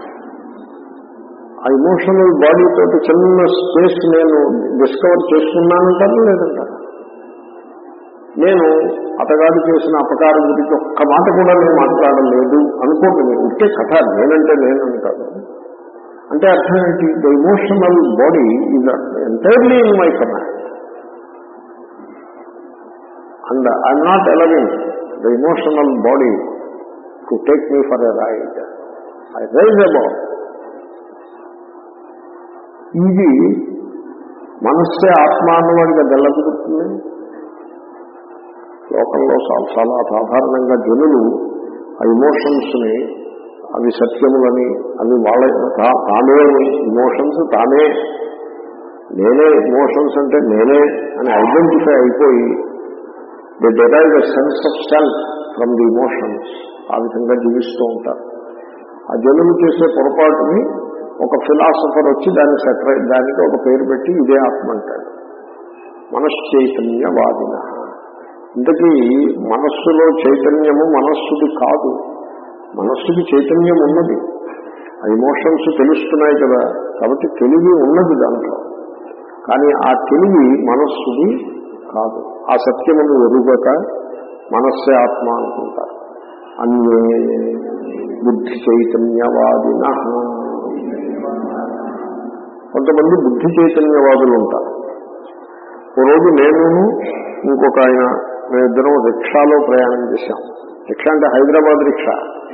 ఆ ఇమోషనల్ బాడీ తోటి చిన్న స్పేస్ నేను డిస్కవర్ చేసుకున్నానంటారా లేదంటారా నేను అతగాడు చేసిన అపకారం గురించి ఒక్క మాట కూడా నేను మాట్లాడలేదు అనుకోండి మీరు ఉంటే కథ నేనంటే నేనని కాదు అంటే అర్థం ఏంటి the emotional body is entirely in my command and I'm not allowing the emotional body to take me for a ride I rise about ఇది మనస్సే ఆత్మ అన్నవాడిగా దెల్లకుడుతుంది లోకంలో చాలా చాలా సాధారణంగా జనులు ఆ ఇమోషన్స్ ని అవి సత్యములని అవి వాళ్ళ తా- తానే ఇమోషన్స్ తానే నేనే ఇమోషన్స్ అంటే నేనే అని ఐడెంటిఫై అయిపోయి the derive the sense of self from the emotions ఆ విధంగా జీవిస్తూ ఉంటారు ఆ జనులు చేసే పొరపాటుని ఒక ఫిలాసఫర్ వచ్చి దాన్ని సెటరైట్ దానికి ఒక పేరు పెట్టి ఇదే ఆత్మ అంటాడు మనశ్చైతన్యవాదిన ఇంతకీ మనస్సులో చైతన్యము మనస్సుది కాదు మనస్సుకి చైతన్యం ఉన్నది ఆ ఇమోషన్స్ తెలుస్తున్నాయి కదా కాబట్టి తెలివి ఉన్నది దాంట్లో కానీ ఆ తెలివి మనస్సుది కాదు ఆ సత్యమును ఎరుగక మనస్సే ఆత్మ అనుకుంటారు అన్యే బుద్ధి చైతన్యవాదిన కొంతమంది బుద్ధి చైతన్యవాదులు ఉంటారు ఓ రోజు నేను ఇంకొక ఆయన మేమిద్దరం రిక్షాలో ప్రయాణం చేశాం రిక్షా అంటే Hyderabad rickshaw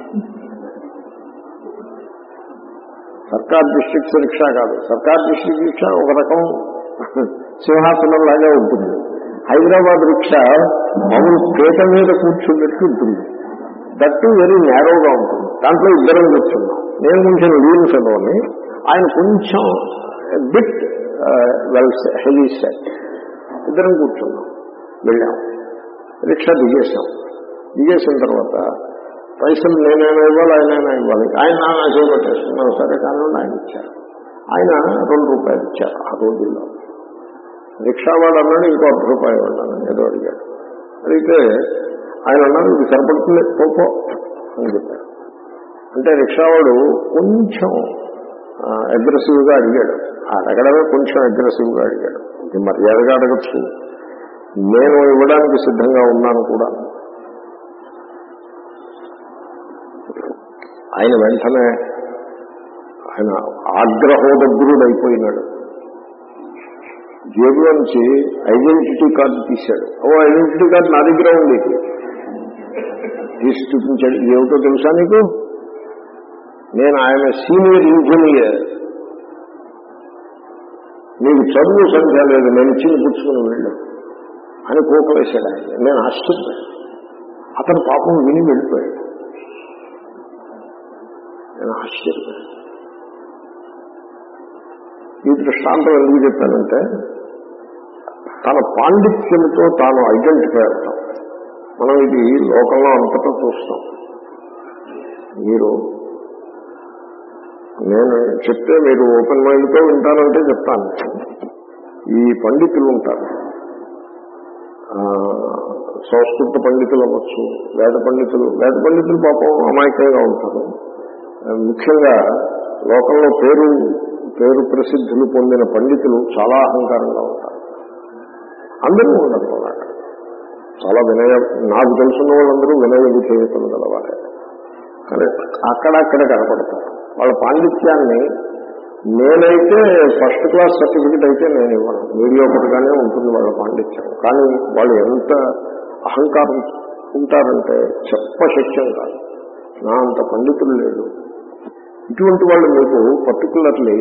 Circar districts rickshaw కాదు సర్కార్ డిస్ట్రిక్ట్ రిక్షా ఒక రకం సింహాసనం లాగా ఉంటుంది హైదరాబాద్ రిక్షా మామూలు పీట మీద కూర్చున్నట్టు ఉంటుంది దట్టు వెరీ నేరోగా ఉంటుంది దాంట్లో ఇద్దరం కూర్చున్నాం నేను కొంచెం లీన్ ఫెలోని ఆయన కొంచెం బిట్ వెల్ హెవీ సెట్ ఇద్దరం కూర్చున్నాం వెళ్ళాం రిక్షా దిగేశాం దిగేసిన తర్వాత పైసలు నేనైనా ఇవ్వాలి ఆయనైనా ఇవ్వాలి ఆయన నా చేపట్టేసుకున్నాను సరే కానీ ఆయన ఇచ్చారు ఆయన రెండు రూపాయలు ఇచ్చారు ఆ రోజుల్లో రిక్షావాడు అన్నాడు ఇంకో అర్ధ రూపాయలు అన్నాను ఏదో అడిగాడు అడిగితే ఆయన అన్నారు ఇది సరిపడుతుంది పోపో అని చెప్పారు అంటే రిక్షావాడు కొంచెం అగ్రెసివ్గా అడిగాడు ఆ అడగడమే కొంచెం అగ్రెసివ్గా అడిగాడు ఇది మర్యాదగా అడగచ్చు నేను ఇవ్వడానికి సిద్ధంగా ఉన్నాను కూడా ఆయన వెంటనే ఆయన ఆగ్రహోదగ్రుడు అయిపోయినాడు జేబులో నుంచి ఐడెంటిటీ కార్డు తీశాడు ఓ ఐడెంటిటీ కార్డు నా దగ్గర ఉంది తీసి చూపించాడు ఏమిటో తెలుసా నీకు నేను ఆయన సీనియర్ ఇంజనీర్ నీకు చదువు సంఖ్య లేదు నేను ఇచ్చింది పుచ్చుకుని వెళ్ళు అని కోకలేశాడు ఆయన నేను ఆశ్చర్యపోయాను అతను పాపం విని వెళ్ళిపోయాడు నేను ఆశ్చర్యపోయాను ఈ దృష్టాంతం ఎందుకు చెప్పానంటే తన పాండిత్యంతో తాను ఐడెంటిఫై అవుతాం మనం ఇది లోకంలో అంతటా చూస్తాం మీరు నేను చెప్తే మీరు ఓపెన్ మైండ్తో వింటారంటే చెప్తాను ఈ పండితులు ఉంటారు ఆ, సంస్కృత పండితులు అవ్వచ్చు వేద పండితులు వేద పండితులు పాపం అమాయకంగా ఉంటారు ఆ, ముఖ్యంగా లోకంలో పేరు పేరు ప్రసిద్ధులు పొందిన పండితులు చాలా అహంకారంగా ఉంటారు అందరూ ఉండరు అలాగా చాలా వినయ నాకు తెలుసున్న వాళ్ళందరూ వినయ విధేయతలు గలవారే కానీ అక్కడక్కడ కనపడతారు వాళ్ళ పాండిత్యాన్ని నేనైతే ఫస్ట్ క్లాస్ సర్టిఫికెట్ అయితే నేను ఇవ్వను మీడియోకర్గానే ఉంటుంది వాళ్ళ పాండిత్యం కానీ వాళ్ళు ఎంత అహంకారం ఉంటారంటే చెప్పశక్యం కాదు నా అంత పండితులు లేడు ఇటువంటి వాళ్ళు మీకు పర్టికులర్లీ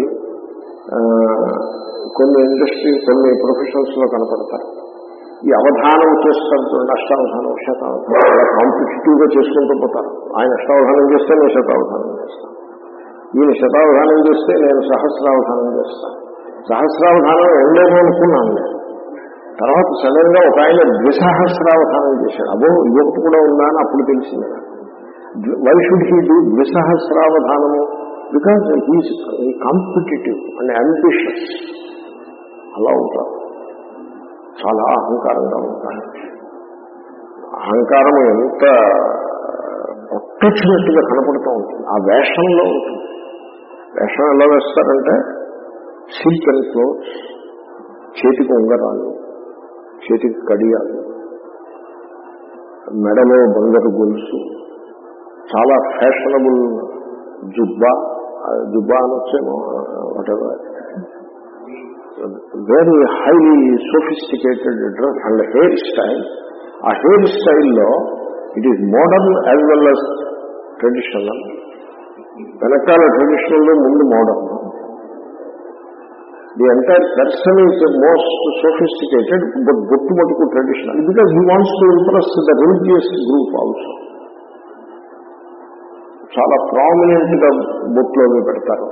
కొన్ని ఇండస్ట్రీ కొన్ని ప్రొఫెషన్స్ లో కనపడతారు ఈ అవధానం చేస్తారు చూడండి అష్టావధానం శతావధానం అలా కాంపిటేటివ్ గా చేసుకుంటూ పోతారు ఆయన అష్టావధానం చేస్తే నేను శతావధానం చేస్తాను ఈయన శతావధానం చేస్తే నేను సహస్రావధానం చేస్తాను సహస్రావధానం ఉండేమో అనుకున్నాను నేను తర్వాత సడన్ గా ఒక ఆయన ద్విసహస్రావధానం చేశాడు అబో ఇదొకటి కూడా ఉందా అని అప్పుడు తెలిసింది వై షుడ్ హీ డూ ద్విసహస్రావధానము because he's competitive and ambitious అలా ఉంటారు చాలా అహంకారంగా ఉంటారు అహంకారం ఎంత పట్టొచ్చినట్టుగా కనపడుతూ ఉంటుంది ఆ వేషంలో ఉంటుంది వేషం ఎలా వేస్తారంటే సిల్క్ అండ్ క్లోత్స్ చేతికి ఉంగరాలు చేతికి కడియాలు మెడలో బంగారు గొలుసు చాలా ఫ్యాషనబుల్ జుబ్బా జుబ్బా అనొచ్చేమో whatever very highly sophisticated dress and hair style ఆ హెయిర్ స్టైల్లో it is modern as well as traditional వెనకాల ట్రెడిషనల్ ముందు modern the entire person is most sophisticated but బొట్టు మటుకు traditional because he wants to impress the religious group also చాలా prominent గా బొట్టులోకి పెడతారు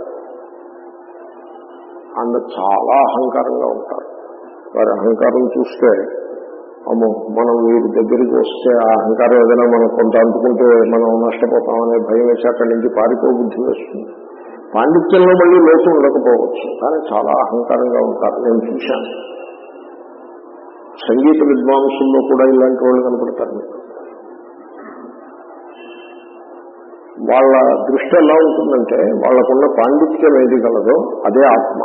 అండ్ చాలా అహంకారంగా ఉంటారు వారి అహంకారం చూస్తే అమ్మో మనం వీరి దగ్గరికి వస్తే ఆ అహంకారం ఏదైనా మనం కొంత అందుకుంటే మనం నష్టపోతామనే భయం వేసి అక్కడి నుంచి పారిపో బుద్ధి వస్తుంది పాండిత్యంలో మళ్ళీ లోతు ఉండకపోవచ్చు కానీ చాలా అహంకారంగా ఉంటారు నేను చూశాను సంగీత విద్వాంసుల్లో కూడా ఇలాంటి వాళ్ళు కనపడతారు మీకు వాళ్ళ దృష్టి ఎలా ఉంటుందంటే వాళ్ళకున్న పాండిత్యం ఏది గలదో అదే ఆత్మ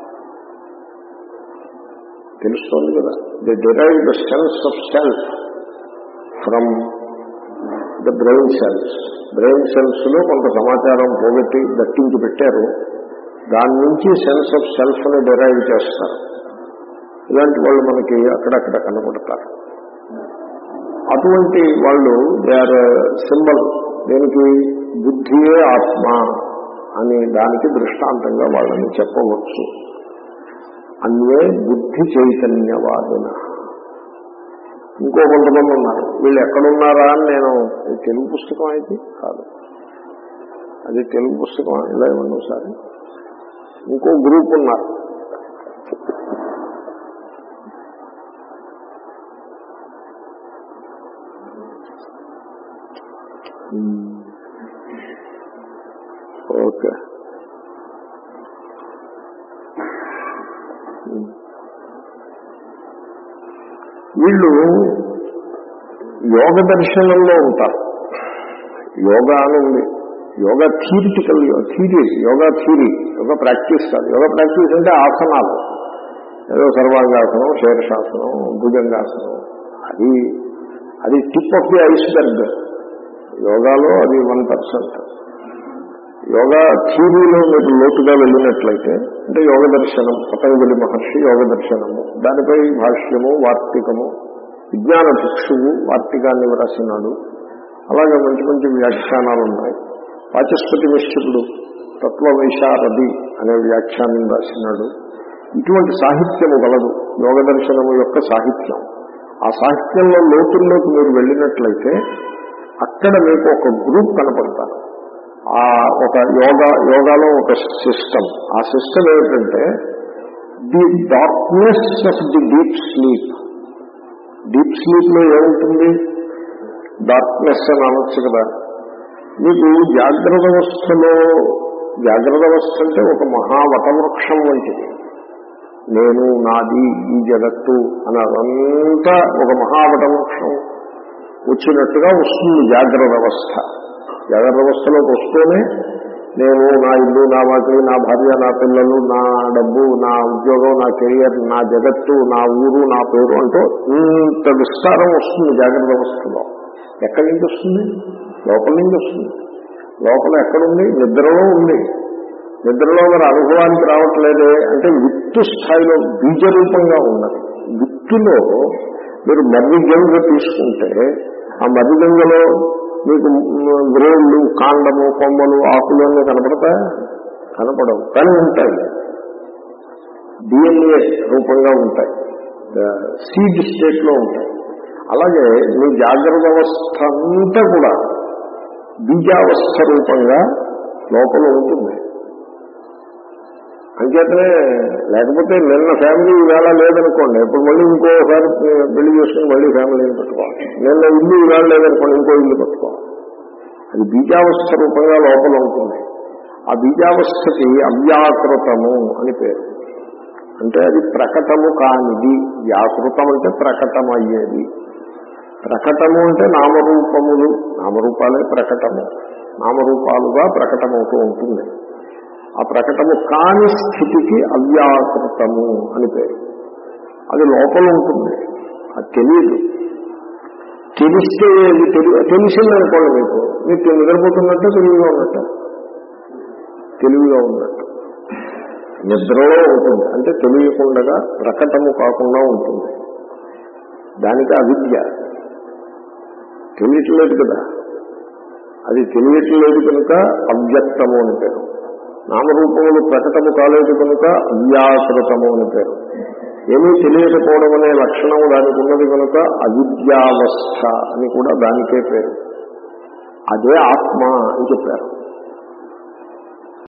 తెలుస్తోంది కదా the derive the sense of self from the brain cells brain cells లో కొంత సమాచారం పోగొట్టి దట్టించి పెట్టారు దాని నుంచి సెన్స్ ఆఫ్ సెల్ఫ్ ని డిరైవ్ చేస్తారు ఇలాంటి వాళ్ళు మనకి అక్కడక్కడ కనపడతారు అటువంటి వాళ్ళు దే ఆర్ సింబల్ దేనికి బుద్ధియే ఆత్మ అని దానికి దృష్టాంతంగా వాళ్ళని చెప్పవచ్చు అన్వే బుద్ధి చైతన్యవాదిన ఇంకో కొంతమంది ఉన్నారు వీళ్ళు ఎక్కడున్నారా అని నేను ఇది తెలుగు పుస్తకం అయితే కాదు అది తెలుగు పుస్తకం ఇలా ఇవ్వండి ఒకసారి ఇంకో గ్రూప్ ఉన్నారు ఓకే వీళ్ళు యోగ దర్శనంలో ఉంటారు యోగా అని ఉంది yoga theoretical theory yoga theory yoga practice కాదు యోగా ప్రాక్టీస్ అంటే ఆసనాలు ఏదో సర్వాంగాసనం శీర్షాసనం భుజంగాసనం అది అది టిప్ ఆఫ్ ది ఐస్బర్గ్ యోగాలో అది వన్ పర్సెంట్ యోగా థీరీలో మీరు లోతుగా వెళ్ళినట్లయితే అంటే యోగ దర్శనం పతంజలి మహర్షి యోగ దర్శనము దానిపై భాష్యము వార్తికము విజ్ఞాన భిక్షువు వార్తికాన్ని వ్రాసినాడు అలాగే మంచి మంచి వ్యాఖ్యానాలు ఉన్నాయి వాచస్పతి మిశ్రుడు తత్వ వైశారది అనే వ్యాఖ్యానం రాసినాడు ఇటువంటి సాహిత్యము గలదు యోగ దర్శనము యొక్క సాహిత్యం ఆ సాహిత్యంలో లోతుల్లోకి మీరు వెళ్ళినట్లయితే అక్కడ మీకు ఒక గ్రూప్ కనపడతారు ఆ ఒక యోగా యోగాలో ఒక సిస్టమ్ ఆ సిస్టమ్ ఏమిటంటే the darkness of the deep sleep deep sleep లో ఏముంటుంది డార్క్నెస్ అని అనొచ్చు కదా మీకు జాగ్రత్త అవస్థలో జాగ్రత్త అవస్థ అంటే ఒక మహావటవృక్షం వంటిది నేను నాది ఈ జగత్తు అని అదంతా ఒక మహావటవృక్షం వచ్చినట్టుగా వస్తుంది జాగ్రత్త అవస్థ జాగ్రత్త అవస్థలోకి వస్తూనే నేను నా ఇల్లు నా వాకిలి నా భార్య నా పిల్లలు నా డబ్బు నా ఉద్యోగం నా కెరియర్ నా జగత్తు నా ఊరు నా పేరు అంటూ ఇంత విస్తారం వస్తుంది జాగ్రత్త అవస్థలో ఎక్కడి నుంచి వస్తుంది లోపల నుంచి వస్తుంది లోపల ఎక్కడుంది నిద్రలో ఉంది నిద్రలో మరి అనుభవానికి రావట్లేదే అంటే విత్తు స్థాయిలో బీజరూపంగా ఉన్నది విత్తులో మీరు మర్రి గంగ తీసుకుంటే ఆ మర్రి గంగలో మీకు వ్రేళ్ళు కాండము కొమ్మలు ఆకులు అన్నీ కనపడతాయా కనపడవు కానీ ఉంటాయి డిఎన్ఏ రూపంగా ఉంటాయి సీడ్ స్టేట్ లో ఉంటాయి అలాగే మీ జాగ్రత్త అవస్థ అంతా కూడా బీజావస్థ రూపంగా లోపల ఉంటుంది అంచేతనే లేకపోతే నిన్న ఫ్యామిలీ ఈవేళ లేదనుకోండి ఇప్పుడు మళ్ళీ ఇంకోసారి పెళ్లి చేసుకుని మళ్ళీ ఫ్యామిలీని పెట్టుకోవాలి నిన్న ఇల్లు ఈవేళ లేదనుకోండి ఇంకో ఇల్లు పెట్టుకోవాలి అది బీజావస్థ రూపంగా లోపల ఉంటుంది ఆ బీజావస్థకి అవ్యాకృతము అని పేరు అంటే అది ప్రకటము కానిది వ్యాకృతం అంటే ప్రకటమయ్యేది ప్రకటము అంటే నామరూపములు నామరూపాలే ప్రకటము నామరూపాలుగా ప్రకటమవుతూ ఉంటుంది ఆ ప్రకటము కాని స్థితికి అవ్యాకృతము అని పేరు అది లోపల ఉంటుంది అది తెలియదు తెలిస్తే ఏది తెలి తెలిసిందనుకోండి మీకు మీరు నిద్రపోతున్నట్టు తెలివిగా ఉన్నట్టు తెలివిగా ఉన్నట్టు నిద్రలో ఉంటుంది అంటే తెలియకుండా ప్రకటము కాకుండా ఉంటుంది దానికి అవిద్య తెలియట్లేదు కదా అది తెలియట్లేదు కనుక అవ్యక్తము అని పేరు నామరూపములు ప్రకటము కాలేదు కనుక అవ్యాకృతము అని పేరు ఏమీ తెలియకపోవడం అనే లక్షణము దానికి ఉన్నది కనుక అవిద్యావస్థ అని కూడా దానికే పేరు అదే ఆత్మ అని చెప్పారు